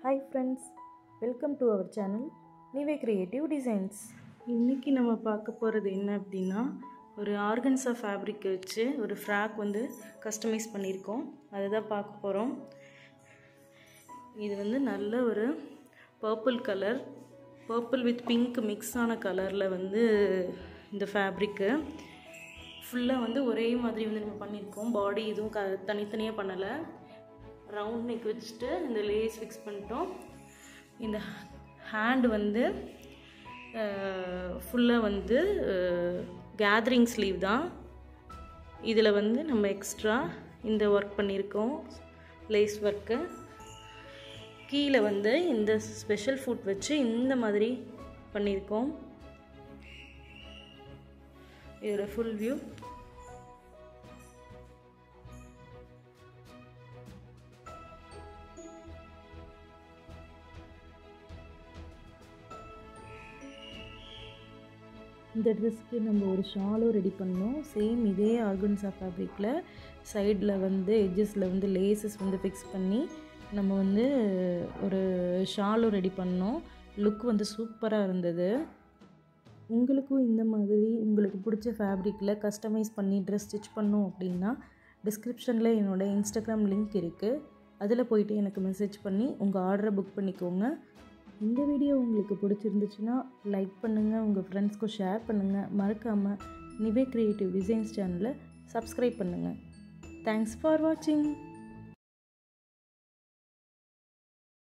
hi friends welcome to our channel Nive creative designs இன்றைக்கி நம்ம பார்க்க போகிறது என்ன அப்படின்னா ஒரு ஆர்கன்ஸா ஃபேப்ரிக் வச்சு ஒரு ஃப்ராக் வந்து கஸ்டமைஸ் பண்ணியிருக்கோம் அதை தான் பார்க்க போகிறோம் இது வந்து நல்ல ஒரு purple colour purple with pink mix ஆன கலரில் வந்து இந்த ஃபேப்ரிக்கு ஃபுல்லாக வந்து ஒரே மாதிரி வந்து நம்ம பண்ணியிருக்கோம் பாடி எதுவும் க தனித்தனியாக பண்ணலை ரவுண்ட் நெக் வச்சுட்டு இந்த லேஸ் ஃபிக்ஸ் பண்ணிட்டோம் இந்த ஹேண்ட் வந்து ஃபுல்லாக வந்து கேதரிங் ஸ்லீவ் தான் இதில் வந்து நம்ம எக்ஸ்ட்ரா இந்த ஒர்க் பண்ணியிருக்கோம் லேஸ் ஒர்க்கு கீழே வந்து இந்த ஸ்பெஷல் ஃபுட் வச்சு இந்த மாதிரி பண்ணியிருக்கோம் இதோட ஃபுல் வியூ இந்த ட்ரெஸ்க்கு நம்ம ஒரு ஷாலும் ரெடி பண்ணோம் சேம் இதே ஆர்கன்ஸா ஃபேப்ரிக்கில் சைடில் வந்து எட்ஜஸில் வந்து லேசஸ் வந்து ஃபிக்ஸ் பண்ணி நம்ம வந்து ஒரு ஷாலும் ரெடி பண்ணோம் லுக் வந்து சூப்பராக இருந்தது உங்களுக்கும் இந்த மாதிரி உங்களுக்கு பிடிச்ச ஃபேப்ரிக்கில் கஸ்டமைஸ் பண்ணி ட்ரெஸ் ஸ்டிச் பண்ணோம் அப்படின்னா டிஸ்கிரிப்ஷனில் என்னோடய இன்ஸ்டாகிராம் லிங்க் இருக்குது அதில் போயிட்டு எனக்கு மெசேஜ் பண்ணி உங்கள் ஆர்டரை புக் பண்ணிக்கோங்க இந்த வீடியோ உங்களுக்கு பிடிச்சிருந்துச்சுன்னா லைக் பண்ணுங்கள் உங்கள் ஃப்ரெண்ட்ஸ்க்கும் ஷேர் பண்ணுங்கள் மறக்காமல் நிவே க்ரியேட்டிவ் டிசைன்ஸ் சேனலை சப்ஸ்கிரைப் பண்ணுங்கள் தேங்க்ஸ் ஃபார் வாட்சிங்